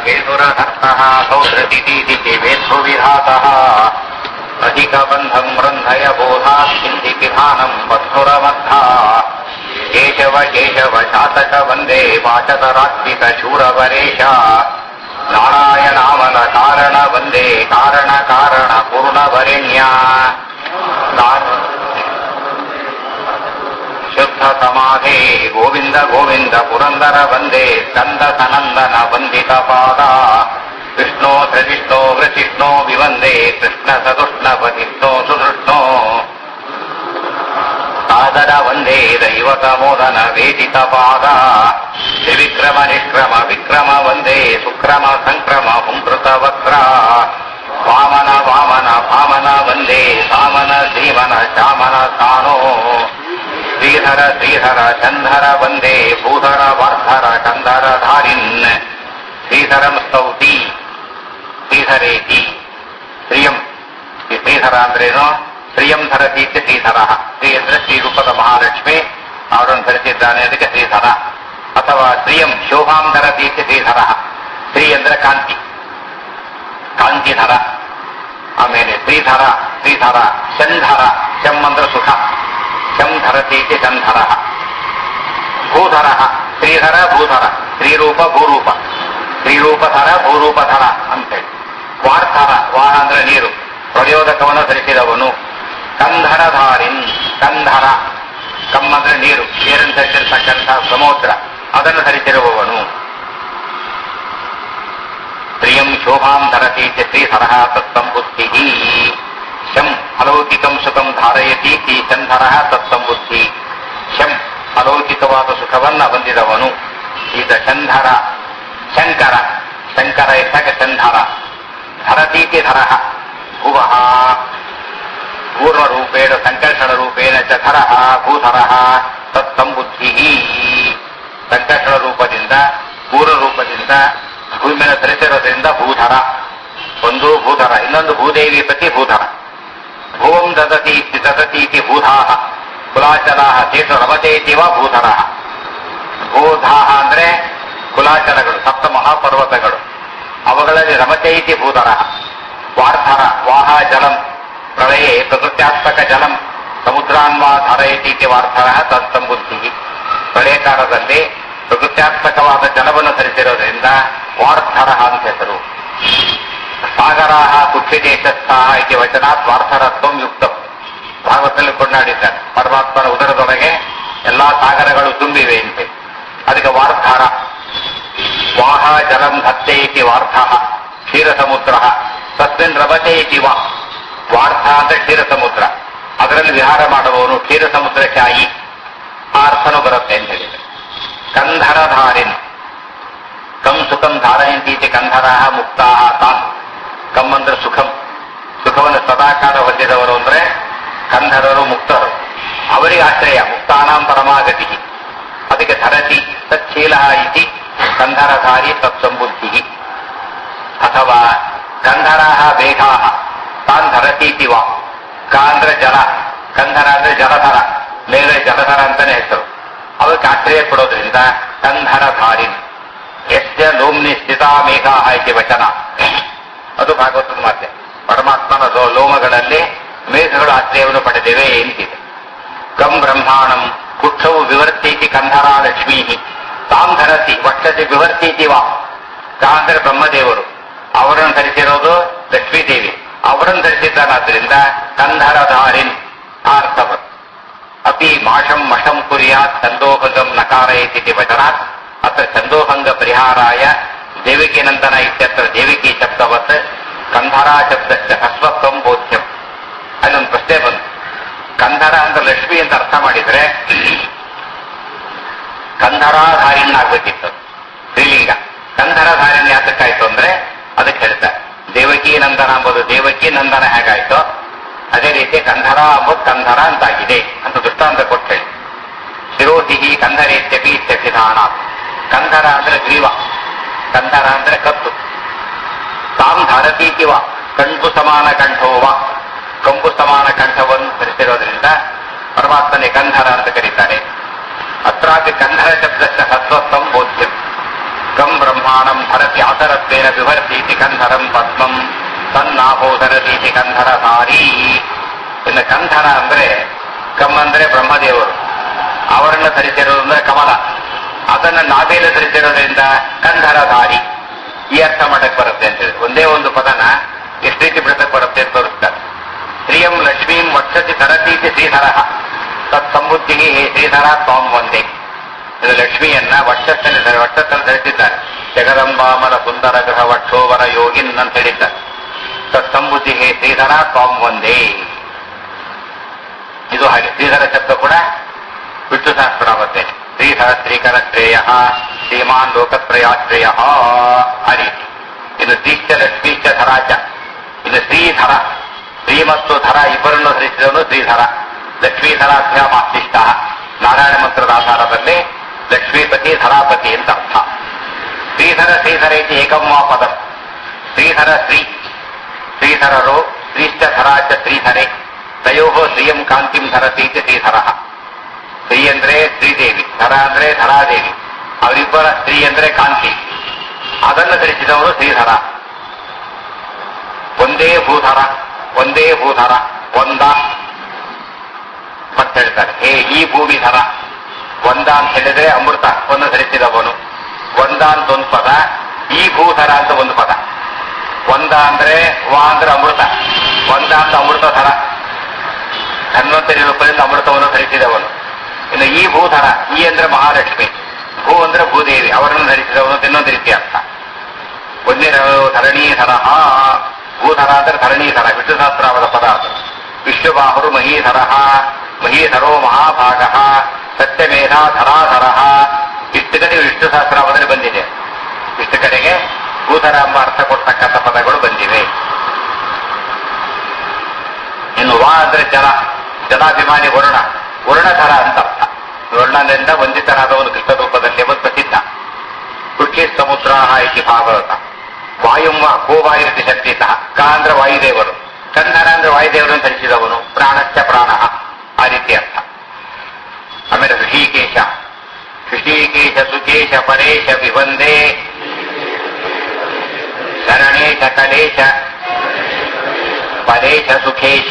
ಕೇತುರಧರ್ತಃ ಸೌಧೃತಿದೀತಿ ವೇತ್ಸು ವಿಧಾತಃ ಅಧಿಕಬಂಧಂ ರಂಧಯ ಬೋಧಾತ್ ಹಿಂದಿ ಪಿಧಾನಂ ಬದ್ಧುರಮದ್ಧ ಕೇಶವ ಕೇಶವ ಶಾತಕ ವಂದೇ ವಾಚತರಾತ್ಮಿಕ ಶೂರವರೇಶ ನಾರಾಯಣಾಮಲ ಕಾರಣ ವಂದೇ ಕಾರಣ ಕಾರಣ ಪೂರ್ಣವರೆಣ್ಯ ಶುದ್ಧ ಸಮಾಧೇ ಗೋವಿಂದ ಗೋವಿಂದ ಪುರಂದರ ವಂದೇ ಸ್ಕಂದ ಸನಂದನ ವಂದಿತ ಪಾದ ಕೃಷ್ಣೋ ಧೃಷ್ಣೋ ವೃಚಿಷ್ಣೋ ವಿವಂದೇ ಕೃಷ್ಣ ಸದುಷ್ಣ ವಧಿಷ್ಣೋ ಸುಧೃಷ್ಣೋ ಸಾದರ ವಂದೇ ದೈವತ ಮೋದನ ವೇದಿತ ಪಾದ ತ್ರಿವಿಕ್ರಮ ನಿಷ್ಕ್ರಮ ವಿಕ್ರಮ ವಂದೇ ಸುಕ್ರಮ ಸಂಕ್ರಮ ಹುಂಕೃತ ವಕ್ರ ವಾಮನ ವಾಮನ ಭಾಮನ ವಂದೇ ಸಾಮನ ಶ್ರೀಮನ ಶ್ಯಾಮನ ಸಾನೋ ಶ್ರೀಧರ ಶ್ರೀಧರ ಚಂಧರ ವಂದೇ ಭೂಧರ ವಾರ್ಧರ ಕಂದರ ಧಾರಿನ್ ಶ್ರೀಧರಂ ಸ್ತೌತಿ ಶ್ರೀಧರೇತಿ ಶ್ರಿಯಂ ಈ ಶ್ರೀಧರ ಅಂದ್ರೇನು ಶ್ರಿಯಂ ಧರತಿ ಇತ್ಯ ಶ್ರೀಧರ ಶ್ರೀ ಅಂದ್ರೆ ಶ್ರೀರೂಪದ ಮಹಾಲಕ್ಷ್ಮಿ ಅವರನ್ನು ಧರಿಸಿದ್ದಾನೆ ಅದಕ್ಕೆ ಶ್ರೀಧರ ಅಥವಾ ಶ್ರಿಯಂ ಶೋಭಾಂ ಧರತಿ ಇತ್ಯ ಶ್ರೀಧರ ಶ್ರೀ ಅಂದ್ರೆ ಕಾಂತಿ ಕಾಂತಿಧರ ಆಮೇಲೆ ಶ್ರೀಧರ ಶ್ರೀಧರ ಶಂಧರ ಶಂ ಅಂದ್ರೆ ಸುಖ ಶಂ ಧರತಿ ಇತಿ ಶಂಧರ ಭೂಧರ ಶ್ರೀಧರ ಭೂಧರ ಶ್ರೀರೂಪ ಭೂರೂಪ ಶ್ರೀರೂಪಧರ ಭೂರೂಪಧರ ಅಂತೇಳಿ ವಾರ್ಧರ ವಾಹ ಅಂದ್ರೆ ನೀರು ಪ್ರಯೋದಕವನ್ನು ಧರಿಸಿದವನು ಕಂಧರಧಾರಿನ್ ಕಂಧರ ಕಮ್ಮ ಅಂದ್ರೆ ನೀರು ನೀರನ್ನು ಧರಿಸಿರ್ತಕ್ಕಂಥ ಸಮುದ್ರ ಅದನ್ನು ಧರಿಸಿರುವವನು ಶ್ರಿಯಂ ಶೋಭಾಂ ಧರತಿ ಚ ಶ್ರೀಧರ ತತ್ಸಂಬುದ್ಧಿ ಶಂ ಅಲೌಕಿಕಂ ಸುಖಂ ಧಾರಯತಿ ಈ ಚಂಧರ ತತ್ಸಂಬುದ್ಧಿ ಶಂ ಅಲೌಕಿಕವಾದ ಸುಖವನ್ನ ಹೊಂದಿದವನು ಈಗ ಚಂಧರ ಶಂಕರ ಶಂಕರ ಇದ್ದಾಗ ಚಂಧರ ಧರತೀತಿ ಧರ ಭುವ ಪೂರ್ವರೂಪೇಣ ಸಂಕರ್ಷಣ ರೂಪೇಣ ಚ ಧರ ಭೂಧರ ತತ್ಸಂಬುದ್ಧಿ ಸಂಕರ್ಷಣ ರೂಪದಿಂದ ಪೂರ್ವ ರೂಪದಿಂದ ಭೂಮಿ ಮೇಲೆ ಧರಿಸಿರೋದ್ರಿಂದ ಭೂಧರ ಒಂದು ಭೂಧರ ಇನ್ನೊಂದು ಭೂದೇವಿ ಪತಿ ಭೂಧರ ಭೂಂ ದದತಿ ಇತಿ ದದತಿ ಇತಿ ಭೂಧಾಹ ಕುಲಾಚಲಾಹ ಚೇತು ರಮತೇತಿ ವಾ ಭೂಧರ ಭೂಧಾಹ ಅಂದ್ರೆ ಕುಲಾಚಲಗಳು ಸಪ್ತ ಮಹಾಪರ್ವತಗಳು ಅವುಗಳಲ್ಲಿ ರಮತೆ ಇತಿ ಭೂಧರ ವಾರ್ಧರ ವಾಹ ಜಲಂ ಪ್ರಳಯೇ ಪ್ರಕೃತ್ಯಾತ್ಮಕ ಜಲಂ ಸಮುದ್ರಾನ್ವಾ ಧಾರಯತಿ ಇತಿ ವಾರ್ಧರ ತತ್ಸಂಬುದ್ಧಿ ಪ್ರಳಯಕಾಲದಲ್ಲಿ ಪ್ರಕೃತ್ಯಾತ್ಮಕವಾದ ಜಲವನ್ನು ಧರಿಸಿರೋದ್ರಿಂದ ವಾರ್ಧರ ಅಂತ ಹೆಸರು ಸಾಗರಾಹ ಕುಕ್ಷಿದೇಶಸ್ಥಾಹ ಇತಿ ವಚನಾತ್ ವಾರ್ಧರತ್ವಂ ಯುಕ್ತಂ ಭಾಗವತದಲ್ಲಿ ಕೊಂಡಾಡಿದ್ದಾರೆ ಪರಮಾತ್ಮನ ಉದರದೊಳಗೆ ಎಲ್ಲಾ ಸಾಗರಗಳು ತುಂಬಿವೆ ಅಂತೆ ಅದಕ್ಕೆ ವಾರ್ಧಾರ ವಾಹ ಜಲಂ ಧತ್ತೆ ಇತಿ ವಾರ್ಧ ಕ್ಷೀರ ಸಮುದ್ರ ತಸ್ಮಿನ್ ರಭತೆ ಇತಿ ವಾ ವಾರ್ಧ ಅಂದ್ರೆ ಕ್ಷೀರ ಸಮುದ್ರ ಅದರಲ್ಲಿ ವಿಹಾರ ಮಾಡುವವನು ಕ್ಷೀರ ಸಮುದ್ರಶಾಯಿ ಆ ಅರ್ಥನೂ ಬರುತ್ತೆ ಅಂತ ಹೇಳಿದೆ ಕಂಧರಧಾರಿನ್ ಕಂ ಸುಖಂ ಧಾರಯಂತಿ ಇತಿ ಕಂಧರ ಮುಕ್ತಾ ತಾನ್ ಕಂ ಅಂದ್ರೆ ಸುಖಂ ಸುಖವನ್ನು ಸದಾಕಾಲ ಹೊಂದಿದವರು ಅಂದ್ರೆ ಕಂಧರರು ಮುಕ್ತರು ಅವರಿಗೆ ಆಶ್ರಯ ಮುಕ್ತಾನಾಂ ಪರಮಾಗತಿ ಅದಕ್ಕೆ ಧರತಿ ತಚ್ಛೀಲ ಇತಿ ಕಂಧರಧಾರಿ ತತ್ಸಂಬುದ್ಧಿ ಅಥವಾ ಕಂಧರಾಹ ಬೇಘಾಹ ತಾನ್ ಧರತೀತಿ ವಾ ಕ ಅಂದ್ರೆ ಜಲ ಕಂಧರ ಅಂದ್ರೆ ಜಲಧರ ಮೇಲೆ ಜಲಧರ ಅಂತಾನೆ ಹೆಸರು ಅವಕ್ಕೆ ಆಶ್ರಯ ಕೊಡೋದ್ರಿಂದ ಕಂಧರಧಾರಿ ಯಸ್ಯ ಲೋಮ್ನಿ ಸ್ಥಿತಾ ಮೇಘಾಹ ಇತಿ ವಚನ ಅದು ಭಾಗವತದ ಮಾತೆ ಪರಮಾತ್ಮನ ಲೋ- ಲೋಮಗಳಲ್ಲಿ ಮೇಘಗಳು ಆಶ್ರಯವನ್ನು ಪಡೆದಿವೆ ಎಂತಿದೆ ಕಂ ಬ್ರಹ್ಮಾಣಂ ಕುಕ್ಷವು ವಿವರ್ತೀತಿ ಕಂಧರ ಲಕ್ಷ್ಮೀ ತಾಂ ಧರತಿ ವಕ್ಷಸಿ ವಿವರ್ತೀತಿ ವಾ ಕಾ ಅಂದ್ರೆ ಬ್ರಹ್ಮದೇವರು ಅವರನ್ನು ಧರಿಸಿರೋದು ಲಕ್ಷ್ಮೀದೇವಿ ಅವರನ್ನು ಧರಿಸಿದ್ದಾನಾದ್ರಿಂದ ಕಂಧರಧಾರಿನ್ ಆ ಅರ್ಥ ಬರುತ್ತೆ. ಅಪಿ ಮಾಷಂ ಮಷಂ ಕುರ್ಯಾತ್ ಚಂದೋಭಂಗಂ ನಕಾರಯತಿ ವಚನಾತ್ ಅತ್ರ ಚಂದೋಭಂಗ ಪರಿಹಾರಾಯ ದೇವಿಕೇನಂದನ ಇತ್ಯತ್ರ ದೇವಿಕಿ ಶಬ್ದವತ್ ಕಂಧರ ಶಬ್ದಶ್ಚ ಹಸ್ವತ್ವಂ ಬೋಧ್ಯಂ ಅಲ್ಲೊಂದು ಪ್ರಶ್ನೆ ಬಂತು ಕಂಧರ ಅಂದ್ರೆ ಲಕ್ಷ್ಮಿ ಅಂತ ಅರ್ಥ ಮಾಡಿದ್ರೆ ಕಂಧರಾಧಾರಿಣ್ಯಾಗಬೇಕಿತ್ತು ಸ್ತ್ರೀಲಿಂಗ ಕಂಧರಧಾರಿಣ್ಯ ಯಾತಕ್ಕಾಯ್ತು ಅಂದ್ರೆ ಅದಕ್ಕೆ ಹೇಳ್ತಾರೆ ದೇವಕಿ ನಂದನ ಎಂಬುದು ದೇವಕಿ ನಂದನ ಹೇಗಾಯ್ತು ಅದೇ ರೀತಿ ಕಂಧರ ಅಂಬುದು ಕಂಧರ ಅಂತಾಗಿದೆ ಅಂತ ದೃಷ್ಟಾಂತ ಕೊಟ್ಟು ಹೇಳಿ ಶಿರೋಹಿಹಿ ಕಂಧರೇತ್ಯಪಿ ಇತ್ಯಭಿಧಾನ ಕಂಧರ ಅಂದ್ರೆ ಗ್ರೀವ ಕಂಧರ ಅಂದ್ರೆ ಕತ್ತು ತಾಂ ಧಾರತೀತಿವ ಕಂಠು ಸಮಾನ ಕಂಠೋವ ಕಂಬು ಸಮಾನ ಕಂಠವನ್ನು ಧರಿಸಿರೋದ್ರಿಂದ ಪರಮಾತ್ಮನೇ ಕಂಧರ ಅಂತ ಕರೀತಾರೆ ಅತ್ರಾಪಿ ಕಂಧರ ಶಬ್ದಕ್ಕೆ ಸತ್ವತ್ವಂ ಬೋಧ್ಯಂ ಗಂ ಬ್ರಹ್ಮಾಣಂ ಭರತಿ ಆಸರತ್ವೇನ ವಿಭರ್ತೀತಿ ಕಂಧರಂ ಪದ್ಮಂ ತನ್ನಾಭೋಧರತೀತಿ ಕಂಧರಧಾರಿ ಇನ್ನು ಕಂಧರ ಅಂದ್ರೆ ಕಮ್ ಅಂದ್ರೆ ಬ್ರಹ್ಮದೇವರು ಅವರನ್ನು ಧರಿಸಿರೋದ್ರಿಂದ ಕಮಲ ಅದನ್ನು ನಾಭೇಲು ಧರಿಸಿರೋದ್ರಿಂದ ಕಂಧರಧಾರಿ ಈ ಅರ್ಥ ಮಾಡಕ್ ಬರುತ್ತೆ ಅಂತ ಹೇಳಿ ಒಂದೇ ಒಂದು ಪದನ ಎಷ್ಟು ರೀತಿ ಬಿಡತಕ್ಕೆ ಬರುತ್ತೆ ಅಂತ ತೋರಿಸ್ತಾರೆ ಶ್ರೀಯಂ ಲಕ್ಷ್ಮೀಂ ವಕ್ಷತಿ ಧರತೀತಿ ಶ್ರೀಧರ ತತ್ ಸಮೃದ್ಧಿಗೆ ಹೇ ಶ್ರೀಧರ ತ್ವಾಂ ಒಂದೇ ಇದು ಲಕ್ಷ್ಮಿಯನ್ನ ವಕ್ಷಸ್ಥಲ್ಲಿ ಧರ- ವಕ್ಷಸ್ಥಲ್ಲಿ ಧರಿಸಿದ್ದಾರೆ ಜಗದಂಬಾಮಲ ಸುಂದರ ಗೃಹ ವಕ್ಷೋವರ ಯೋಗಿನ್ ಅಂತ ಹೇಳಿದ್ದಾರೆ ತತ್ ಸಮೃದ್ಧಿಗೆ ಶ್ರೀಧರ ತ್ವಾಂ ಒಂದೇ ಇದು ಹಾಗೆ ಶ್ರೀಧರ ಶಬ್ದ ಕೂಡ ವಿಷ್ಣು ಸಹಸ್ರನಾಮತೆ ಶ್ರೀಧರ ಶ್ರೀಕರ ಶ್ರೇಯ ಶ್ರೀಮಾನ್ ಲೋಕತ್ರಯಾಶ್ರೇಯ ಆ ರೀತಿ ಇದು ಶ್ರೀಶ್ಚ ಲಕ್ಷ್ಮೀಶ್ಚ ಧರಾಚ ಇದು ಶ್ರೀಧರ ಶ್ರೀ ಮತ್ತು ಧರ ಇಬ್ಬರನ್ನು ಧರಿಸಿದವನು ಶ್ರೀಧರ ಲಕ್ಷ್ಮೀಧರಾಭ್ಯಾಮಾಶ್ಲಿಷ್ಟ ನಾರಾಯಣ ಮಂತ್ರದ ಆಧಾರದಲ್ಲಿ ಲಕ್ಷ್ಮೀಪತಿ ಧರಾಪತಿ ಅಂತ ಅರ್ಥ ಶ್ರೀಧರ ಶ್ರೀಧರ ಇತಿ ಏಕಮ್ಮ ಪದಂ ಶ್ರೀಧರ ಶ್ರೀ ಶ್ರೀಧರರು ಶ್ರೀಶ್ಚ ಧರಾಚ ಶ್ರೀಧರೆ ತಯೋ ಶ್ರಿಯಂ ಕಾಂತಿಂ ಧರತಿ ಇತಿ ಶ್ರೀಧರ ಸ್ತ್ರೀ ಅಂದ್ರೆ ಶ್ರೀದೇವಿ ಧರ ಅಂದ್ರೆ ಧರಾದೇವಿ ಅವರಿಬ್ಬರ ಸ್ತ್ರೀ ಅಂದ್ರೆ ಕಾಂತಿ ಅದನ್ನು ಧರಿಸಿದವರು ಶ್ರೀಧರ ಒಂದೇ ಭೂಧರ ಒಂದೇ ಭೂಧರ ಒಂದ ಮತ್ತೆ ಹೇಳ್ತಾರೆ ಹೇ ಈ ಭೂಮಿ ಧರ ಒಂದ ಅಂತ ಹೇಳಿದ್ರೆ ಅಮೃತ ಒಂದು ಧರಿಸಿದವನು ಒಂದ ಅಂತ ಒಂದು ಪದ ಈ ಭೂಧರ ಅಂತ ಒಂದು ಪದ ಒಂದ ಅಂದ್ರೆ ವಾ ಅಂದ್ರೆ ಅಮೃತ ಒಂದ ಅಂತ ಅಮೃತ ಧರ ಧನ್ವಂತರಿ ರೂಪದಿಂದ ಅಮೃತವನ್ನು ಧರಿಸಿದವನು ಇನ್ನು ಈ ಭೂಧರ ಈ ಅಂದ್ರೆ ಮಹಾಲಕ್ಷ್ಮಿ ಭೂ ಅಂದ್ರೆ ಭೂದೇವಿ ಅವರನ್ನು ಧರಿಸಿದವನು ಅಂತ ಇನ್ನೊಂದು ರೀತಿ ಅರ್ಥ ಒಂದೇ ಧರಣೀಧರ ಭೂಧರ ಅಂದ್ರೆ ಧರಣೀಧರ ವಿಷ್ಣು ಸಹಸ್ರಾಮದ ಪದ ಅದು ವಿಶ್ವಬಾಹುರು ಮಹೀಧರ ಮಹೀಧರೋ ಮಹಾಭಾಗ ಸತ್ಯಮೇಧ ಧರಾಧರ ಇಷ್ಟು ಕಡೆ ವಿಷ್ಣು ಸಹಸ್ರಾಮದಲ್ಲಿ ಬಂದಿದೆ ಇಷ್ಟು ಕಡೆಗೆ ಭೂಧರ ಎಂಬ ಅರ್ಥ ಕೊಡ್ತಕ್ಕಂಥ ಪದಗಳು ಬಂದಿವೆ ಇನ್ನು ವಾ ಅಂದ್ರೆ ಜಲ ಜಲಾಭಿಮಾನಿ ವರುಣ ವರುಣಧರ ಅಂತ ಅರ್ಥ ವರ್ಣದಿಂದ ವಂದಿತನಾದವನು ಕೃಷ್ಣ ರೂಪದಲ್ಲಿ ಎಂಬುದು ಪ್ರಸಿದ್ಧ ಕುಕ್ಷಿ ಸಮುದ್ರ ಇತಿ ಭಾಗವತ ವಾಯುಮ್ಮ ಕೋವಾಯುತಿ ಶಕ್ತಿತ ಕ ಅಂದ್ರೆ ವಾಯುದೇವರು ಕಂಧರ ಅಂದ್ರೆ ವಾಯುದೇವರನ್ನು ಧರಿಸಿದವನು ಪ್ರಾಣಶ್ಚ ಪ್ರಾಣ ಆ ರೀತಿ ಅರ್ಥ ಆಮೇಲೆ ಋಷಿಕೇಶ ಋಷಿಕೇಶ ಸುಕೇಶ ಪರೇಶ ವಿವಂದೇ ಶರಣೇಶ ಕಲೇಶ ಪರೇಶ ಸುಖೇಶ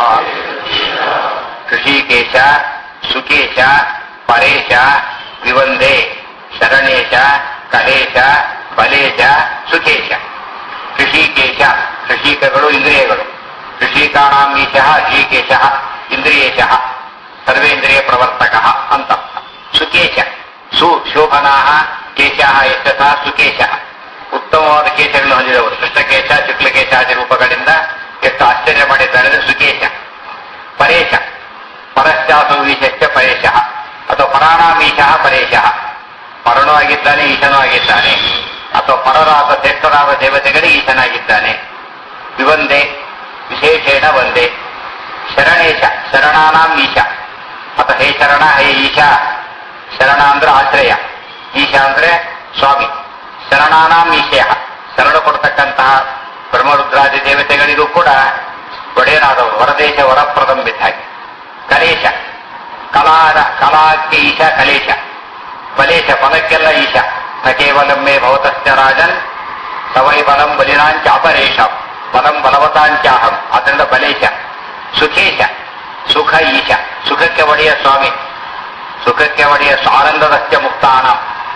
ಋಷಿಕೇಶ ಸುಕೇಶ ಪರೇಶ ವಿವಂದೇ ಶರಣೇಶ ಕಲೇಶ ಬಲೇಶ ಸುಖೇಶ ಋಷಿಕೇಶ ಋಷಿಕಗಳು ಇಂದ್ರಿಯಗಳು ಋಷಿಕಾಣಾಂ ಈಶಃ ಶ್ರೀಕೇಶ ಇಂದ್ರಿಯೇಶ ಸರ್ವೇಂದ್ರಿಯ ಪ್ರವರ್ತಕ ಅಂತ ಸುಕೇಶ ಸು ಶೋಭನಾ ಕೇಶ ಯಶಸ ಸುಕೇಶ ಉತ್ತಮವಾದ ಕೇಶಗಳನ್ನು ಹೊಂದಿದವರು ಕೃಷ್ಣಕೇಶ ಶುಕ್ಲಕೇಶ ಆದಿ ರೂಪಗಳಿಂದ ಎಷ್ಟು ಆಶ್ಚರ್ಯ ಮಾಡಿದ್ದಾರೆ ಅಂದ್ರೆ ಸುಕೇಶ ಪರೇಶ ಪರಶ್ಚಾಸು ಈಶಶ್ಚ ಪರೇಶ ಅಥವಾ ಪರಾಣಾಮೀಶಃ ಪರೇಶ ಪರನೂ ಆಗಿದ್ದಾನೆ ಈಶನೂ ಆಗಿದ್ದಾನೆ ಅಥವಾ ಪರರಾದ ಶ್ರೇಷ್ಠರಾದ ದೇವತೆಗಳಿಗೆ ಈಶನಾಗಿದ್ದಾನೆ ವಿವಂದೇ ವಿಶೇಷೇಣ ಒಂದೇ ಶರಣೇಶ ಶರಣಾನಾಂ ಈಶ ಅಥ ಹೇ ಶರಣ ಹೇ ಈಶಾ ಶರಣ ಅಂದ್ರೆ ಆಶ್ರಯ ಈಶಾ ಅಂದ್ರೆ ಸ್ವಾಮಿ ಶರಣಾನಾಂ ಈಶಯ ಶರಣ ಕೊಡ್ತಕ್ಕಂತಹ ಬ್ರಹ್ಮರುದ್ರಾದಿ ದೇವತೆಗಳಿಗೂ ಕೂಡ ಒಡೆಯನಾದವರು ವರದೇಶ ವರಪ್ರದಂಬಿದ್ದ ಹಾಗೆ ಕಲೇಶ ಕಲಾರ ಕಲಾಕ್ಕೆ ಈಶ ಕಲೇಶ ಬಲೇಶ ಫಲಕ್ಕೆಲ್ಲ ಈಶ ನ ಕೇವಲಂ ಮೇ ಭವತಶ್ಚ ರಾಜನ್ ಸವೈ ಬಲಂ ಬಲಿನಾಂಚ ಅಪರೇಶ ಬಲಂ ಬಲವತಾಂಚಾಹಂ ಅದರಿಂದ ಬಲೇಶ ಸುಖೇಶ ಸುಖ ಈಶ ಸುಖಕ್ಕೆ ಒಡೆಯ ಸ್ವಾಮಿ ಸುಖಕ್ಕೆ ಒಡೆಯ ಆನಂದದಶ್ಚ ಮುಕ್ತಾನ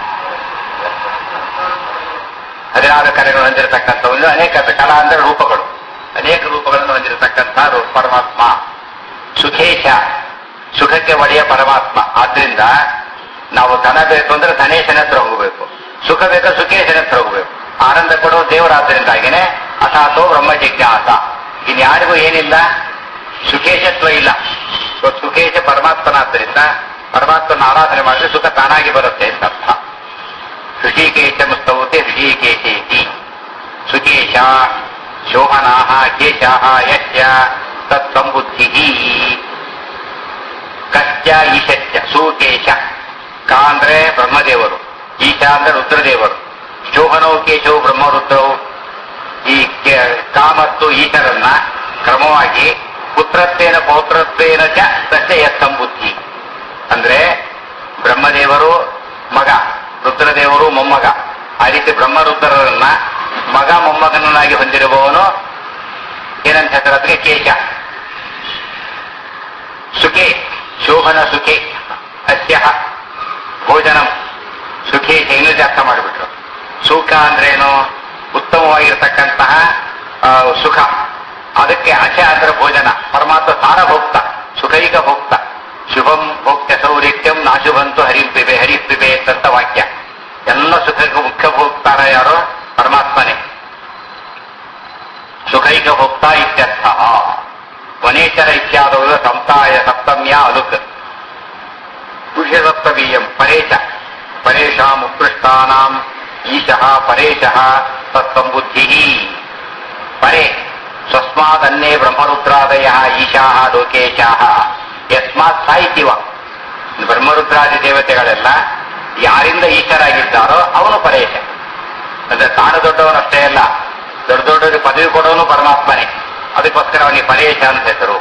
ಹದಿನಾರು ಕಲೆಗಳು ಹೊಂದಿರತಕ್ಕಂಥವನ್ನು ಅನೇಕ ಕಲಾ ಅಂದ್ರೆ ರೂಪಗಳು ಅನೇಕ ರೂಪಗಳನ್ನು ಹೊಂದಿರತಕ್ಕಂಥ ರೂ- ಪರಮಾತ್ಮ ಸುಖೇಶ ಸುಖಕ್ಕೆ ಒಡೆಯ ಪರಮಾತ್ಮ ಆದ್ರಿಂದ ನಾವು ಧನ ಬೇಕು ಅಂದ್ರೆ ಧನೇಶನ ಹತ್ರ ಹೋಗಬೇಕು ಸುಖ ಬೇಕು ಸುಖೇಶನ ಹತ್ರ ಹೋಗಬೇಕು ಆನಂದ ಕೊಡುವ ದೇವರಾದ್ದರಿಂದಾಗಿನೇ ಅಥಾತೋ ಬ್ರಹ್ಮ ಜಿಜ್ಞಾಸ ಇನ್ ಯಾರಿಗೂ ಏನಿಲ್ಲ ಸುಖೇಶತ್ವ ಇಲ್ಲ ಸೊ ಸುಖೇಶ ಪರಮಾತ್ಮನಾದ್ದರಿಂದ ಪರಮಾತ್ಮನ ಆರಾಧನೆ ಮಾಡಿದ್ರೆ ಸುಖ ತಾನಾಗಿ ಬರುತ್ತೆ ಅಂತ ಅರ್ಥ ಋಷಿಕೇಶ ಮುಸ್ತೌತೆ ಋಷಿಕೇಶೇತಿ ಸುಕೇಶ ಶೋಭನಾ ಕೇಶಾ ಯಶ್ಚ ತತ್ಸಂಬುದ್ಧಿ ಕಶ್ಚ ಈಶಶ್ಚ ಸುಕೇಶ ಕ ಅಂದ್ರೆ ಬ್ರಹ್ಮದೇವರು ಈಶ ಅಂದ್ರೆ ರುದ್ರದೇವರು ಶೋಭನವು ಕೇಶವು ಬ್ರಹ್ಮರುದ್ರವು ಈ ಕೆ- ಕ ಮತ್ತು ಈಶರನ್ನ ಕ್ರಮವಾಗಿ ಪುತ್ರತ್ವೇನ ಪೌತ್ರತ್ವೇನ ಚ ತಸ್ಯ ಸಂಬುದ್ಧಿ ಅಂದ್ರೆ ಬ್ರಹ್ಮದೇವರು ಮಗ ರುದ್ರದೇವರು ಮೊಮ್ಮಗ ಆ ರೀತಿ ಬ್ರಹ್ಮರುದ್ರರನ್ನ ಮಗ ಮೊಮ್ಮಗನನ್ನಾಗಿ ಹೊಂದಿರುವವನು ಏನಂತ ಹೇಳ್ತಾರೆ ಅದಕ್ಕೆ ಕೇಶ ಸುಖೆ ಶೋಭನ ಸುಖೆ ಅಸ್ಯ ಭೋಜನಂ ಸುಖೇ ಇನ್ನೂ ಅರ್ಥ ಮಾಡಿಬಿಟ್ರು ಸುಖ ಅಂದ್ರೇನು ಉತ್ತಮವಾಗಿರ್ತಕ್ಕಂತಹ ಆ, ಸುಖ ಅದಕ್ಕೆ ಅಚ ಅಂದ್ರೆ ಭೋಜನ ಪರಮಾತ್ಮ ಸಾರಭೋಕ್ತ ಸುಖೈಕ ಭೋಕ್ತ ಶುಭಂ ಭೋಕ್ತ ಸೌರಿತ್ಯಂ ನಾಶುಭಂತು ಹರಿಪಿಬೆ ಹರಿಪಿಬೆ ಅಂತ ವಾಕ್ಯ ಎಲ್ಲ ಸುಖಕ್ಕೆ ಮುಖ್ಯ ಭೋಕ್ತಾರ ಯಾರು ಪರಮಾತ್ಮನೇ ಸುಖೈಕ ಭೋಕ್ತ ಇತ್ಯರ್ಥ ವನೇಚರ ಇತ್ಯಾದವು ಸಪ್ತಾಯ ಸಪ್ತಮ್ಯ ಅಲುಕ್ ಪುರುಷಸಪ್ತವೀಯಂ ಪರೇಶ ಪರೇಶಾಂ ಉತ್ಕೃಷ್ಟಾನಾಂ ಈಶಃ ಪರೇಶಃ ತತ್ಸಂಬುದ್ಧಿ ಪರೆ ಸ್ವಸ್ಮಾದನ್ನೇ ಬ್ರಹ್ಮರುದ್ರಾದಯ ಈಶಾಹ ಲೋಕೇಶಾಹ ಯಸ್ಮಾತ್ ಸಾಹಿತಿವ ಬ್ರಹ್ಮರುದ್ರಾದಿ ದೇವತೆಗಳೆಲ್ಲ ಯಾರಿಂದ ಈಶರಾಗಿದ್ದಾರೋ ಅವನು ಪರೇಶ ಅಂದ್ರೆ ತಾನು ದೊಡ್ಡವನಷ್ಟೇ ಅಲ್ಲ ದೊಡ್ಡ ದೊಡ್ಡವರಿಗೆ ಪದವಿ ಕೊಡೋನು ಪರಮಾತ್ಮನೇ ಅದಕ್ಕೋಸ್ಕರ ಅವನಿಗೆ ಪರೇಶ ಅಂತ ಹೆಸರು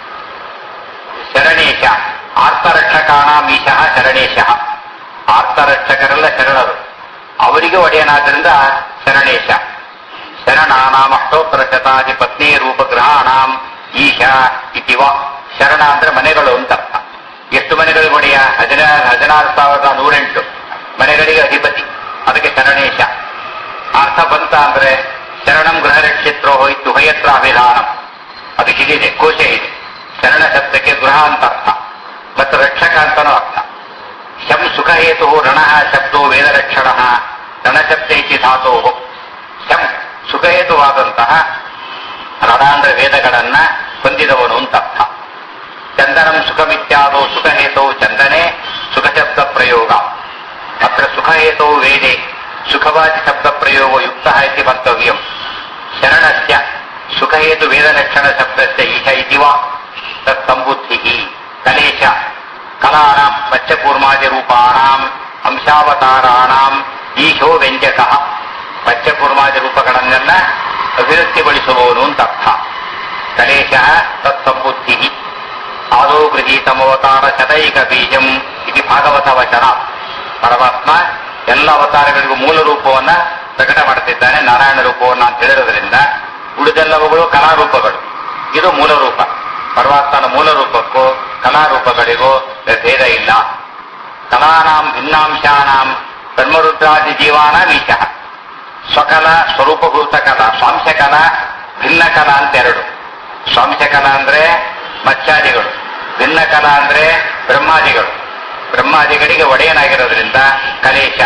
ಶರಣೇಶ ಆರ್ತರಕ್ಷಕಾಣಾಂ ಈಶಃ ಶರಣೇಶ ಆರ್ತರಕ್ಷಕರೆಲ್ಲ ಶರಣರು ಅವರಿಗೆ ಒಡೆಯನಾದ್ರಿಂದ ಶರಣೇಶ ಶರಣಾನಾಂ ಅಷ್ಟೋತ್ತರ ಶತಾದಿ ಪತ್ನಿ ರೂಪಗ್ರಹಾಣಾಂ ಈಶ ಇತಿವ ಶರಣ ಅಂದ್ರೆ ಮನೆಗಳು ಅಂತ ಅರ್ಥ ಎಷ್ಟು ಮನೆಗಳಿಗೆ ಒಡೆಯ ಹದಿನಾರು ಹದಿನಾರು ಸಾವಿರದ ನೂರೆಂಟು ಮನೆಗಳಿಗೆ ಅಧಿಪತಿ ಅದಕ್ಕೆ ಶರಣೇಶ ಅರ್ಥ ಬಂತ ಅಂದ್ರೆ ಶರಣಂ ಗೃಹರಕ್ಷಿತ್ರೋ ಹೋಯ್ತು ಹಯತ್ರ ಅಭಿಧಾನಂ ಅದು ಹೀಗಿದೆ ಕೋಶ ಇದೆ ಶರಣ ಶಬ್ದಕ್ಕೆ ಗೃಹ ಅಂತ ಅರ್ಥ ಮತ್ತು ರಕ್ಷಕ ಅಂತಾನೂ ಅರ್ಥ ಶಂ ಸುಖ ಹೇತು ರಣ ಶಬ್ದೋ ವೇದರಕ್ಷಣ ರಣಶಬ್ದೇತಿ ಧಾತೋ ಶಂ ಸುಖಹೇತುವಾದಂತಹ ರಣ ಅಂದ್ರೆ ವೇದಗಳನ್ನ ಹೊಂದಿದವನು ಅಂತ ಅರ್ಥ ಚಂದನಂ ಸುಖಮಿತ್ಯಾದೋ ಸುಖಹೇತೋ ಚಂದನೆ ಸುಖಶಬ್ದ ಪ್ರಯೋಗ ಅತ್ರ ಸುಖಹೇತೋ ವೇದೆ ಸುಖವಾದಿ ಶಬ್ದ ಪ್ರಯೋಗ ಯುಕ್ತ ಇತಿ ಮಂತವ್ಯಂ ಶರಣಸ್ಯ ಸುಖಹೇತು ವೇದಲಕ್ಷಣ ಶಬ್ದಸ್ಯ ಈಶ ಇತಿ ವಾ ತತ್ಸಂಬುದ್ಧಿ ಕಲೇಶ ಕಲಾನಾಂ ಪಚ್ಚಕೂರ್ಮಾದಿ ರೂಪಾಣಾಂ ಅಂಶಾವತಾರಾಣಾಂ ಈಶೋ ವ್ಯಂಜಕ ಪಚ್ಚಕೂರ್ಮಾದಿ ರೂಪಗಳನ್ನೆಲ್ಲ ಅಭಿವೃದ್ಧಿಗೊಳಿಸುವವನು ಅಂತ ಅರ್ಥ ಕಲೇಶ ತತ್ಸಂಬುದ್ಧಿ ಆದೋ ಗೃಹೀತಮವತಾರ ಶತೈಕ ಬೀಜಂ ಇದು ಭಾಗವತ ವಚನ ಪರಮಾತ್ಮ ಎಲ್ಲ ಅವತಾರಗಳಿಗೂ ಮೂಲ ರೂಪವನ್ನ ಪ್ರಕಟ ಮಾಡುತ್ತಿದ್ದಾನೆ ನಾರಾಯಣ ರೂಪವನ್ನ ಅಂತ ಹೇಳಿರೋದ್ರಿಂದ ಉಳಿದೆಲ್ಲವುಗಳು ಕಲಾರೂಪಗಳು ಇದು ಮೂಲ ರೂಪ ಪರಮಾತ್ಮನ ಮೂಲ ರೂಪಕ್ಕೂ ಕಲಾರೂಪಗಳಿಗೂ ಭೇದ ಇಲ್ಲ ಕಲಾನಾಂ ಭಿನ್ನಾಂಶಾನಾಂ ಬ್ರಹ್ಮರುದ್ರಾದಿ ಜೀವಾನಾಂ ಈಶಃ ಸ್ವಕಲ ಸ್ವರೂಪಭೂತ ಕಲಾ ಸ್ವಾಂಶಕಲ ಭಿನ್ನ ಕಲಾ ಅಂತ ಎರಡು ಸ್ವಾಂಶಕಲ ಅಂದ್ರೆ ಮತ್ಸ್ಯಾದಿಗಳು ಭಿನ್ನ ಕಲಾ ಅಂದ್ರೆ ಬ್ರಹ್ಮಾದಿಗಳು ಬ್ರಹ್ಮಾದಿಗಳಿಗೆ ಒಡೆಯನಾಗಿರೋದ್ರಿಂದ ಕಲೇಶ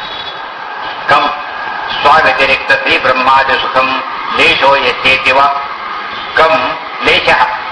ಕಂ ಸ್ವಾವ್ಯತಿರಿಕ್ತ ಶ್ರೀ ಬ್ರಹ್ಮಾದಿ ಸುಖಂ ಲೇಶೋ ಯಶೇತಿವ ಕಂ ಲೇಶ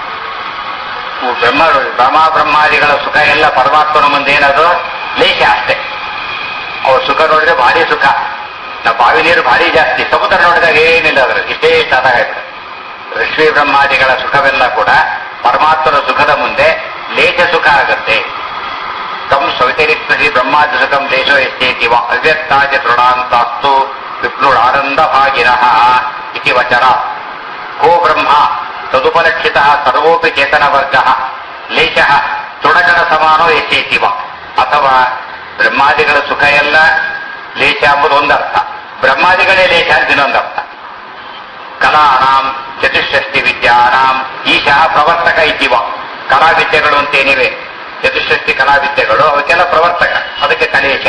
ಬ್ರಹ್ಮ ಬ್ರಹ್ಮ ಬ್ರಹ್ಮಾದಿಗಳ ಸುಖ ಎಲ್ಲ ಪರಮಾತ್ಮನ ಮುಂದೆ ಏನದು ಲೇಶ ಅಷ್ಟೇ ಅವ್ರ ಸುಖ ನೋಡಿದ್ರೆ ಭಾರಿ ಸುಖ ನಾವು ಬಾವಿ ನೀರು ಭಾರಿ ಜಾಸ್ತಿ ಸಮುದ್ರ ನೋಡಿದಾಗ ಏನಿಲ್ಲ ಅದ್ರ ಇಷ್ಟೇ ಸಾಧಾಗ ಋಷಿ ಬ್ರಹ್ಮಾದಿಗಳ ಸುಖವೆಲ್ಲ ಕೂಡ ಪರಮಾತ್ಮನ ಸುಖದ ಮುಂದೆ ಲೇಖ ಸುಖ ಆಗುತ್ತೆ ಕಂ ಸ್ವತಿರಿಕ್ತ ಶ್ರೀ ಬ್ರಹ್ಮಾದಿ ಸುಖಂ ದೇಶೋ ಎಷ್ಟೇತಿವ ಅವ್ಯಕ್ತಾಜ ತೃಣಾಂತಾಸ್ತು ವಿಪ್ಲುಡಾನಂದ ಭಾಗಿನಃ ಇತಿ ವಚನ ಕೋ ಬ್ರಹ್ಮ ತದುಪಲಕ್ಷಿತ ಸರ್ವೋಪಿ ಚೇತನ ವರ್ಗ ಲೇಷ ತೃಣಗಣ ಸಮಾನೋ ಎಷ್ಟೇತಿವ ಅಥವಾ ಬ್ರಹ್ಮಾದಿಗಳ ಸುಖ ಎಲ್ಲ ಲೇಷ ಎಂಬುದು ಒಂದರ್ಥ ಬ್ರಹ್ಮಾದಿಗಳೇ ಲೇಷ ಅಂತ ಇನ್ನೊಂದರ್ಥ ಕಲಾನಾಂ ಚತುಷ್ಷಷ್ಟಿ ವಿದ್ಯಾನಾಂ ಈಶಃ ಪ್ರವರ್ತಕ ಇದ್ದೀವ ಕಲಾವಿದ್ಯೆಗಳು ಅಂತೇನಿವೆ ಚತುಷ್ಷಷ್ಟಿ ಕಲಾವಿದ್ಯೆಗಳು ಅವಕ್ಕೆಲ್ಲ ಪ್ರವರ್ತಕ ಅದಕ್ಕೆ ಕಲೇಶ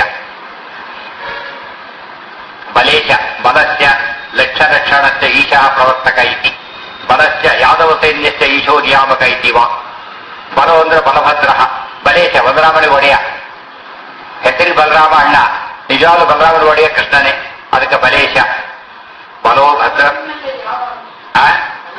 ಬಲೇಶ ಬಲಸ್ಯ ಲಕ್ಷ ಲಕ್ಷಣಸ್ಯ ಈಶಃ ಪ್ರವರ್ತಕ ಇತಿ ಬಲಸ್ಯ ಯಾದವ ಸೈನ್ಯಸ್ಯ ಈಶೋ ನಿಯಾಮಕ ಇದ್ದೀವ ಬಲ ಅಂದ್ರೆ ಬಲಭದ್ರ ಬಲೇಶ ಬಲರಾಮನ ಒಡೆಯ ಹೆಸರಿ ಬಲರಾಮ ಅಣ್ಣ ನಿಜವಾದ ಬಲರಾಮನ ಒಡೆಯ ಕೃಷ್ಣನೇ ಅದಕ್ಕೆ ಬಲೇಶ ಬಲೋ ಭದ್ರ ಆ?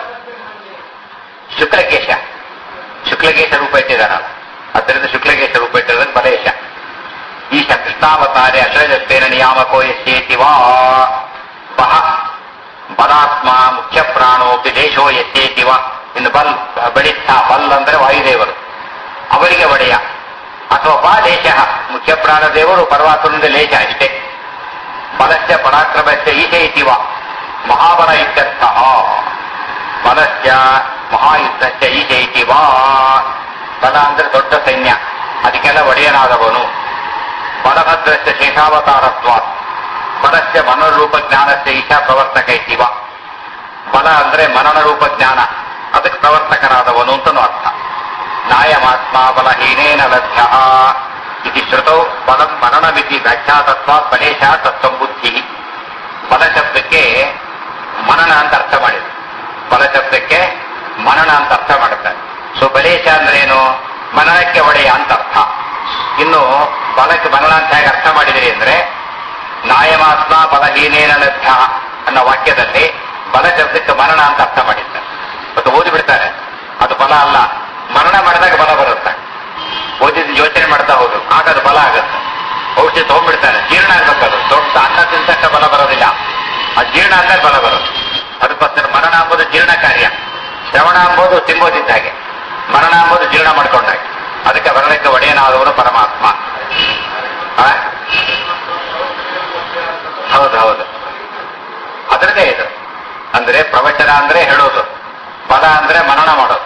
ಶುಕ್ಲಕೇಶ ಶುಕ್ಲಕೇಶ ರೂಪ ಇಟ್ಟಿದ್ದಾನಲ್ಲ ಅದರಿಂದ ಶುಕ್ಲಕೇಶ ರೂಪ ಇಟ್ಟಿರೋದಕ್ಕೆ ಬಲೇಶ ಈಶ ಕೃಷ್ಣಾವತಾರೆ ಅಶ್ರಜತ್ವೇನ ನಿಯಾಮಕೋ ಯಸ್ಯೇತಿ ವಾ ಬಹ ಬಲಾತ್ಮ ಮುಖ್ಯ ಪ್ರಾಣೋಪಿ ದೇಶೋ ಯಸ್ಯೇತಿ ವಾ ಇನ್ನು ಬಲ್ ಬಳಿಸ್ಥ ಬಲ್ ಅಂದ್ರೆ ವಾಯುದೇವರು ಅವರಿಗೆ ಒಡೆಯ ಅಥವಾ ಬಾ ಲೇಷ ಮುಖ್ಯ ಪ್ರಾಣದೇವರು ಪರ್ವತದಿಂದ ಲೇಷ ಅಷ್ಟೇ ಬಲಸ್ಯ ಪರಾಕ್ರಮಸ್ಯ ಈಶ ಇತಿವ ಮಹಾಬಲ ಇತ್ಯರ್ಥ ಬಲಸ್ಯ ಮಹಾಯುದ್ಧಸ್ಯ ಈಶ ಇತಿವ ಬಲ ಅಂದ್ರೆ ದೊಡ್ಡ ಸೈನ್ಯ ಅದಕ್ಕೆಲ್ಲ ಒಡೆಯನಾದವನು ಬಲಭದ್ರಸ್ಯ ಶೇಷಾವತಾರತ್ವ ಫಲಸ್ಯ ಮನೋರೂಪ ಜ್ಞಾನಸ್ಯ ಈಶಾ ಪ್ರವರ್ತಕ ಇಟ್ಟಿವ ಫಲ ಅಂದ್ರೆ ಮನನ ರೂಪ ಜ್ಞಾನ ಅದಕ್ಕೆ ಪ್ರವರ್ತಕರಾದವನು ಅಂತನೂ ಅರ್ಥ ನಾಯಮಾತ್ಮ ಬಲಹೀನೇನ ಲಭ್ಯ ಇತಿ ಶ್ರುತೌ ಫಲಂ ಮನನಮಿತಿ ವ್ಯಾಖ್ಯಾತತ್ವ ಫಲೇಶ ತತ್ವಬುದ್ಧಿ ಫಲ ಶಬ್ದಕ್ಕೆ ಮನನ ಅಂತ ಅರ್ಥ ಮಾಡಿದ್ರು ಫಲ ಶಬ್ದಕ್ಕೆ ಮನನ ಅಂತ ಅರ್ಥ ಮಾಡುತ್ತಾರೆ ಸೊ ಬಲೇಶ ಅಂದ್ರೆ ಏನು ಮನನಕ್ಕೆ ಒಡೆಯ ಅಂತ ಅರ್ಥ ಇನ್ನು ಫಲಕ್ಕೆ ಮನನ ಅಂತ ಹೇಗೆ ಅರ್ಥ ಮಾಡಿದಿರಿ ಅಂದ್ರೆ ನಾಯಮಾತ್ಮ ಬಲಹೀನೇನ ಲಭ್ಯ ಅನ್ನೋ ವಾಕ್ಯದಲ್ಲಿ ಬಲ ಶಬ್ದಕ್ಕೆ ಮರಣ ಅಂತ ಅರ್ಥ ಮಾಡಿದ್ದಾರೆ ಮತ್ತು ಓದಿ ಬಿಡ್ತಾರೆ ಅದು ಬಲ ಅಲ್ಲ ಮರಣ ಮಾಡಿದಾಗ ಬಲ ಬರುತ್ತೆ ಓದಿದ ಯೋಚನೆ ಮಾಡ್ತಾ ಹೋದ್ರು ಆಗ ಅದು ಬಲ ಆಗುತ್ತೆ ಔಷಧಿ ತಗೊಂಡ್ಬಿಡ್ತಾನೆ ಜೀರ್ಣ ಆಗ್ಬೇಕದು ದೊಡ್ಡ ಅನ್ನ ತಿಂತಕ್ಕ ಬಲ ಬರೋದಿಲ್ಲ ಆ ಜೀರ್ಣ ಅಂದಾಗ ಬಲ ಬರುತ್ತೆ ಅದಕ್ಕೋಸ್ಕರ ಮರಣ ಅಂಬೋದು ಜೀರ್ಣ ಕಾರ್ಯ ಶ್ರವಣ ಅಂಬೋದು ತಿಂಬೋದಿದ್ದ ಹಾಗೆ ಮರಣ ಅಂಬೋದು ಜೀರ್ಣ ಮಾಡ್ಕೊಂಡಾಗೆ ಅದಕ್ಕೆ ಮರಣಕ್ಕೆ ಒಡೆಯನಾದವನು ಪರಮಾತ್ಮ ಆ? ಹೌದು ಹೌದು ಅದರದೇ ಇದು ಅಂದ್ರೆ ಪ್ರವಚನ ಅಂದ್ರೆ ಹೇಳೋದು ಪದ ಅಂದ್ರೆ ಮನನ ಮಾಡೋದು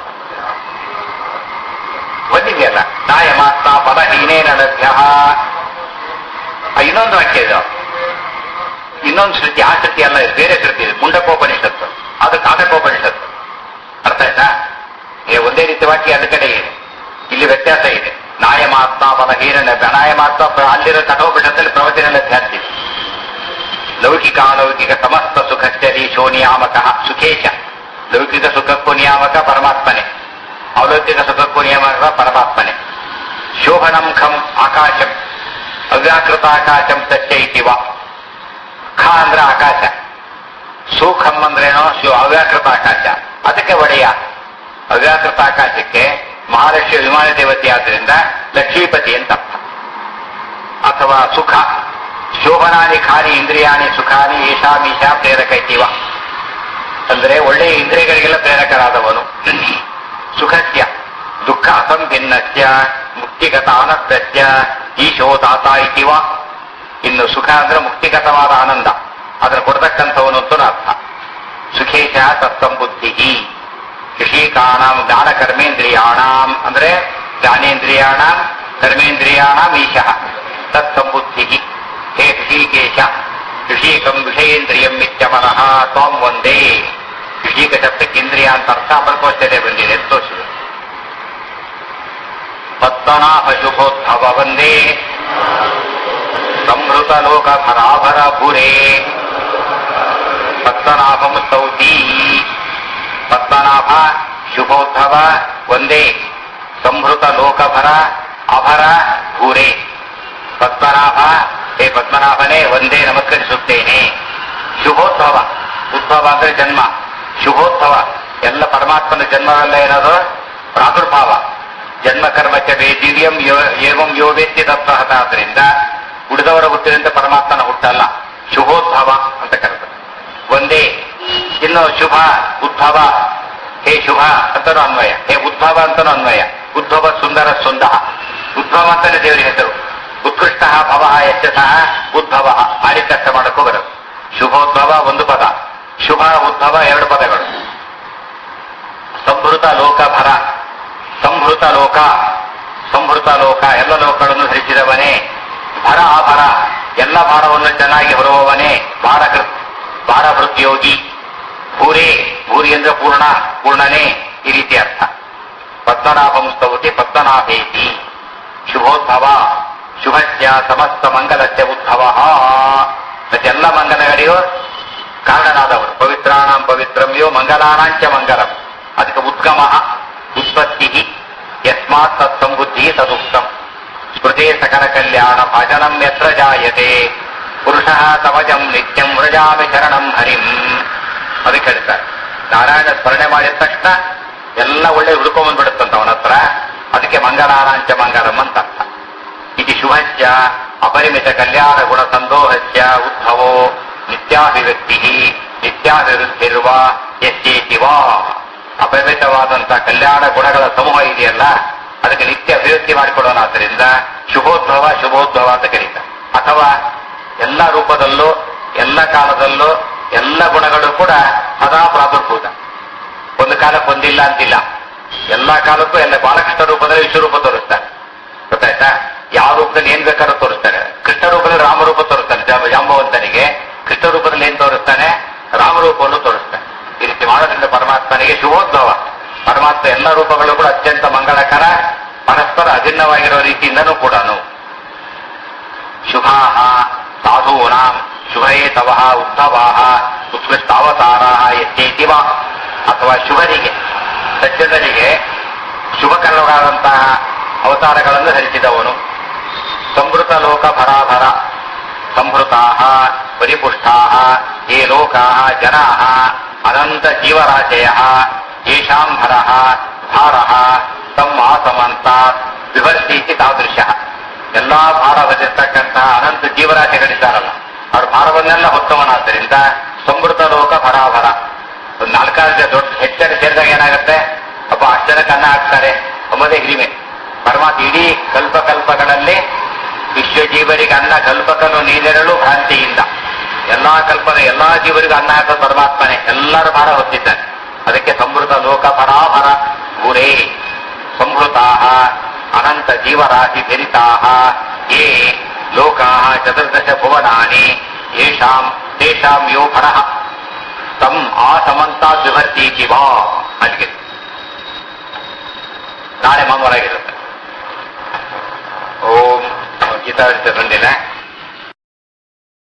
ಬಂದಿದೆಯಲ್ಲ ನಾಯ ಮಾತ್ರ ಪದ ಹೀನೇನ ಲಭ್ಯ ಇನ್ನೊಂದು ವಾಕ್ಯ ಇದು ಇನ್ನೊಂದು ಶ್ರುತಿ ಆ ಶ್ರುತಿ ಅಲ್ಲ ಇದು ಬೇರೆ ಶ್ರುತಿ ಇದೆ ಮುಂಡಕೋಪನಿಷತ್ತು ಅದು ಕಾಟಕೋಪನಿಷತ್ತು ಅರ್ಥ ಆಯ್ತಾ ಏ, ಒಂದೇ ರೀತಿ ವಾಕ್ಯ ಅದ ಕಡೆ ಇದೆ ಇಲ್ಲಿ ವ್ಯತ್ಯಾಸ ಇದೆ ನಾಯ ಮಾತ್ರ ಪದ ಹೀನ ನಾಯ ಮಾತ್ರ ಅಲ್ಲಿರೋ ಕಠೋಪನಿಷತ್ತಲ್ಲಿ ಪ್ರವಚನ ಲಭ್ಯ ಅಂತಿದೆ ಲೌಕಿಕ ಅಲೌಕಿಕ ಸಮಸ್ತ ಸುಖಸ್ಯ ದೀಶೋ ನಿಯಾಮಕ ಸುಖೇಶ ಲೌಕಿಕ ಸುಖಕ್ಕೂ ನಿಯಾಮಕ ಪರಮಾತ್ಮನೆ ಅಲೌಕಿಕ ಸುಖಕ್ಕೂ ನಿಯಾಮಕ ಪರಮಾತ್ಮನೆ ಶೋಭನಂ ಖಂ ಆಕಾಶಂ ಅವ್ಯಾಕೃತ ಆಕಾಶಂ ಸತ್ಯ ಇತಿವ ಖ ಅಂದ್ರೆ ಆಕಾಶ ಸುಖಂ ಅಂದ್ರೇನೋ ಶು ಅವ್ಯಾಕೃತ ಆಕಾಶ ಅದಕ್ಕೆ ಒಡೆಯ ಅವ್ಯಾಕೃತ ಆಕಾಶಕ್ಕೆ ಮಹಾಲಕ್ಷ್ಮಿ ವಿಮಾನ ದೇವತೆ ಆದ್ರಿಂದ ಲಕ್ಷ್ಮೀಪತಿ ಅಂತ ಅರ್ಥ ಅಥವಾ ಸುಖ ಶೋಭನಾನಿ ಖಾನಿ ಇಂದ್ರಿಯಾಣಿ ಸುಖಾನಿ ಏಷಾಮೀಶಾ ಪ್ರೇರಕ ಇದ್ದೀವ ಅಂದ್ರೆ ಒಳ್ಳೆ ಇಂದ್ರಿಯಗಳಿಗೆಲ್ಲ ಪ್ರೇರಕರಾದವನು ಸುಖಸ್ಯ ದುಃಖ ಅಸಂಭಿನ್ನಸ್ಯ ಮುಕ್ತಿಗತ ಆನಂದಸ್ಯ ಈಶೋ ದಾತ ಇದ್ದೀವ ಇನ್ನು ಸುಖ ಅಂದ್ರೆ ಮುಕ್ತಿಗತವಾದ ಆನಂದ ಅದರ ಕೊಡ್ತಕ್ಕಂಥವನು ಅಂತ ಅರ್ಥ ಸುಖೇಶ ತತ್ಸಂಬುದ್ಧಿ ಕೃಷಿಕಾಣಾಂ ಜ್ಞಾನ ಕರ್ಮೇಂದ್ರಿಯಾಣಾಂ ಅಂದ್ರೆ ಜ್ಞಾನೇಂದ್ರಿಯಾಣಾಂ ಕರ್ಮೇಂದ್ರಿಯಾಣಾಂ ಈಶಃ ತತ್ಸಂಬುದ್ಧಿ ಹೇ ಋಷಿಕೇಶ ಋಷಿಕಂ ವಿಷಯೇಂದ್ರಿಯಂ ಇತ್ಯಮರಃ ತ್ವಾಂ ಒಂದೇ ಋಷಿಕ ಶಬ್ದಕ್ಕೆ ಇಂದ್ರಿಯ ಅಂತ ಅರ್ಥ ಪ್ರಕೋಷ್ಠತೆ ಬಂದಿದೆ ಅಂತ ತೋರಿಸಿದೆ ಪದ್ಮನಾಭ ಶುಭೋದ್ಭವ ಒಂದೇ ಸಂಹೃತ ಲೋಕ ಭರಾಭರ ಭೂರೇ ಪದ್ಮನಾಭಂ ಸ್ತೌತಿ ಪದ್ಮನಾಭ ಶುಭೋದ್ಭವ ಒಂದೇ ಸಂಹೃತ ಲೋಕಭರ ಅಭರ ಭೂರೇ ಪದ್ಮನಾಭ ಹೇ ಪದ್ಮನಾಭನೇ ಒಂದೇ ನಮಸ್ಕರಿಸುತ್ತೇನೆ ಶುಭೋದ್ಭವ ಉದ್ಭವ ಅಂದ್ರೆ ಜನ್ಮ ಶುಭೋದ್ಭವ ಎಲ್ಲ ಪರಮಾತ್ಮನ ಜನ್ಮವೆಲ್ಲ ಏನದು ಪ್ರಾದುರ್ಭಾವ ಜನ್ಮ ಕರ್ಮಕ್ಕೆ ವೇದಿರ್ಯಂ ಏವಂ ಯೋ ವೇತ್ತಿ ತತ್ವಹತ ಆದ್ರಿಂದ ಉಳಿದವರ ಹುಟ್ಟಿದಂತೆ ಪರಮಾತ್ಮನ ಹುಟ್ಟಲ್ಲ ಶುಭೋದ್ಭವ ಅಂತ ಕರೆದು ಒಂದೇ ಇನ್ನು ಶುಭ ಉದ್ಭವ ಹೇ ಶುಭ ಅಂತನೂ ಅನ್ವಯ ಹೇ ಉದ್ಭವ ಅಂತನೂ ಅನ್ವಯ ಉದ್ಭವ ಸುಂದರ ಸುಂದ ಉದ್ಭವ ಅಂತಾನೆ ದೇವರ ಹೆಸರು ಉತ್ಕೃಷ್ಟ ಭವ ಯಶಃ ಉದ್ಭವ ಭಾರಿ ಕಷ್ಟ ಮಾಡಕ್ಕೂ ಬರೋದು ಶುಭೋದ್ಭವ ಒಂದು ಪದ ಶುಭ ಉದ್ಭವ ಎರಡು ಪದಗಳು ಸಂಭೃತ ಲೋಕ ಭರ ಸಂಭೃತ ಲೋಕ ಸಂಭೃತ ಲೋಕ ಎಲ್ಲ ಲೋಕಗಳನ್ನು ಧರಿಸಿದವನೇ ಭರ ಆಭರ ಎಲ್ಲ ಭಾರವನ್ನು ಚೆನ್ನಾಗಿ ಹೊರುವವನೇ ಭಾರಕೃತ್ ಭಾರಭೃತ್ಯೋಗಿ ಭೂರೇ ಭೂರಿ ಅಂದ್ರೆ ಪೂರ್ಣ ಪೂರ್ಣನೇ ಈ ರೀತಿ ಅರ್ಥ ಪದ್ಮನಾಭಂ ಸ್ತೌತಿ ಪದ್ಮನಾಭೇತಿ ಶುಭೋದ್ಭವ ಶುಭಸ್ಯ ಸಮಸ್ತ ಮಂಗಲಸ್ಯ ಉದ್ಭವ ಮತ್ತೆಲ್ಲ ಮಂಗಲಗಳಿಗೂ ಕಾರಣನಾದವರು ಪವಿತ್ರಾಣಂ ಪವಿತ್ರಮ್ಯೋ ಮಂಗಲಾನಾಂಚ ಮಂಗಲಂ ಅದಕ್ಕೆ ಉದ್ಗಮ ಉತ್ಪತ್ತಿ ಯಸ್ಮಾತ್ ತತ್ಸಂಬುದ್ಧಿ ತದುಕ್ತಂ ಸ್ಮೃತಿ ಸಕಲ ಕಲ್ಯಾಣ ಭಜನಂ ಯತ್ರ ಜಾಯತೆ ಪುರುಷ ತವಜಂ ನಿತ್ಯಂ ವ್ರಜಾಮಿ ಶರಣಂ ಹರಿಂ ಅದಕ್ಕೆ ಹೇಳ್ತಾರೆ ನಾರಾಯಣ ಸ್ಮರಣೆ ಮಾಡಿದ ತಕ್ಷಣ ಎಲ್ಲ ಒಳ್ಳೆ ಹುಡ್ಕೊಂಡ್ಬಂದ್ಬಿಡುತ್ತಂತ ಅವನ ಹತ್ರ ಅದಕ್ಕೆ ಮಂಗಲಾನಾಂಚ ಮಂಗಲಂ ಅಂತ ಅರ್ಥ ಇದು ಶುಭಸ್ಯ ಅಪರಿಮಿತ ಕಲ್ಯಾಣ ಗುಣ ಸಂದೋಹಸ್ಯ ಉದ್ಭವೋ ನಿತ್ಯಾಭಿವ್ಯಕ್ತಿ ನಿತ್ಯಾಭಿವೃದ್ಧಿರುವ ಎಸ್ಯೇತಿವ ಅಪರಿಮಿತವಾದಂತಹ ಕಲ್ಯಾಣ ಗುಣಗಳ ಸಮೂಹ ಇದೆಯಲ್ಲ ಅದಕ್ಕೆ ನಿತ್ಯ ಅಭಿವ್ಯಕ್ತಿ ಮಾಡಿಕೊಡೋಣಾದ್ರಿಂದ ಶುಭೋದ್ಭವ ಶುಭೋದ್ಭವ ಅಂತ ಕರೀತಾರೆ ಅಥವಾ ಎಲ್ಲ ರೂಪದಲ್ಲೂ ಎಲ್ಲ ಕಾಲದಲ್ಲೂ ಎಲ್ಲ ಗುಣಗಳು ಕೂಡ ಸದಾ ಪ್ರಾದುರ್ಭೂತ ಒಂದು ಕಾಲಕ್ಕೆ ಒಂದಿಲ್ಲ ಅಂತಿಲ್ಲ ಎಲ್ಲಾ ಕಾಲಕ್ಕೂ ಎಲ್ಲ ಬಾಲಕೃಷ್ಣ ರೂಪದಲ್ಲಿ ವಿಶ್ವರೂಪ ತೋರಿಸ್ತಾರೆ ಗೊತ್ತಾಯ್ತಾ ಯಾವ ರೂಪದಲ್ಲಿ ಏನ್ ಬೇಕಾದ್ರೂ ತೋರಿಸ್ತಾನೆ ಕೃಷ್ಣ ರೂಪದಲ್ಲಿ ರಾಮರೂಪ ತೋರಿಸ್ತಾನೆ ಜಾಂಬ- ಜಾಂಬವಂತನಿಗೆ ಕೃಷ್ಣ ರೂಪದಲ್ಲಿ ಏನ್ ತೋರಿಸ್ತಾನೆ ರಾಮರೂಪವನ್ನು ತೋರಿಸ್ತಾನೆ ಈ ರೀತಿ ಮಾಡೋದ್ರಿಂದ ಪರಮಾತ್ಮನಿಗೆ ಶುಭೋದ್ಭವ ಪರಮಾತ್ಮ ಎಲ್ಲ ರೂಪಗಳು ಕೂಡ ಅತ್ಯಂತ ಮಂಗಳಕರ ಪರಸ್ಪರ ಅಭಿನ್ನವಾಗಿರೋ ರೀತಿಯಿಂದನೂ ಕೂಡ ಶುಭಾ ಸಾಧೂನಾಂ ಶುಭಯೇತವ ಉದ್ಭವಾ ಉತ್ಕೃಷ್ಟಾವತಾರ ಎತ್ತೇತಿ ವಾ ಅಥವಾ ಶುಭರಿಗೆ ಸಜ್ಜನರಿಗೆ ಶುಭಕರವಾದಂತಹ ಅವತಾರಗಳನ್ನು ಧರಿಸಿದವನು ಸಂಭೃತ ಲೋಕ ಭರಾಭರ ಸಂಭೃತಾ ಪರಿಪುಷ್ಟಾ ಯೇ ಲೋಕಾ ಜನಾ ಅನಂತ ಜೀವರಾಶಯ ಯೇಷಾಂ ಭರ ಭಾರ ತಮ್ಮ ಆಸಮಂತ ವಿವರ್ತೀತಿ ತಾದೃಶ ಎಲ್ಲಾ ಭಾರ ಹೊಂದಿರ್ತಕ್ಕಂತಹ ಅನಂತ ಜೀವರಾಶಿಗಳಿದ್ದಾರಲ್ಲ ಅವ್ರ ಭಾರವನ್ನೆಲ್ಲ ಹೊತ್ತವನಾದ್ದರಿಂದ ಸಮೃದ್ಧ ಲೋಕ ಭರಾಭರ ಒಂದು ನಾಲ್ಕಾರು ಜನ ದೊಡ್ಡ ಹೆಚ್ಚಾಗಿ ಸೇರಿದಾಗ ಏನಾಗುತ್ತೆ ಅಪ್ಪ ಅಷ್ಟು ಜನಕ್ಕೆ ಅನ್ನ ಹಾಕ್ತಾರೆ ಎಂಬುದೇ ಹಿರಿಮೆ ಪರಮಾತ್ಮ ಇಡೀ ಕಲ್ಪಕಲ್ಪಗಳಲ್ಲಿ ವಿಶ್ವಜೀವರಿಗೆ ಅನ್ನ ಕಲ್ಪಕನು ನೀನೆರಳು ಭ್ರಾಂತಿಯಿಂದ ಎಲ್ಲಾ ಕಲ್ಪನೆ ಎಲ್ಲಾ ಜೀವರಿಗೂ ಅನ್ನ ಹಾಕೋ ಪರಮಾತ್ಮನೆ ಎಲ್ಲರ ಭಾರ ಹೊತ್ತಿದ್ದಾನೆ ಅದಕ್ಕೆ ಸಮೃದ್ಧ ಲೋಕ ಪರಾಭರ ಗುರೇ ಸಂಭೃತಾ ಅನಂತ ಜೀವರಾಶಿ ಧರಿತಾ ಯೇ ಲೋಕಾ ಚತುರ್ದಶ ಭುವನಾನಿ ಯೇಷಾಂ ತೇಷಾಂ ಯೋ ಭರಃ ತಮ್ ಆ ಸಮಂತ ವಿಭರ್ತೀತಿ ವಾ ಅಲ್ಲಿಗೆ ನಾಳೆ ಮಂಗಳವಾಗಿರುತ್ತೆ ಓಂ ಗೀತಾ ಬಂದಿಲ್ಲ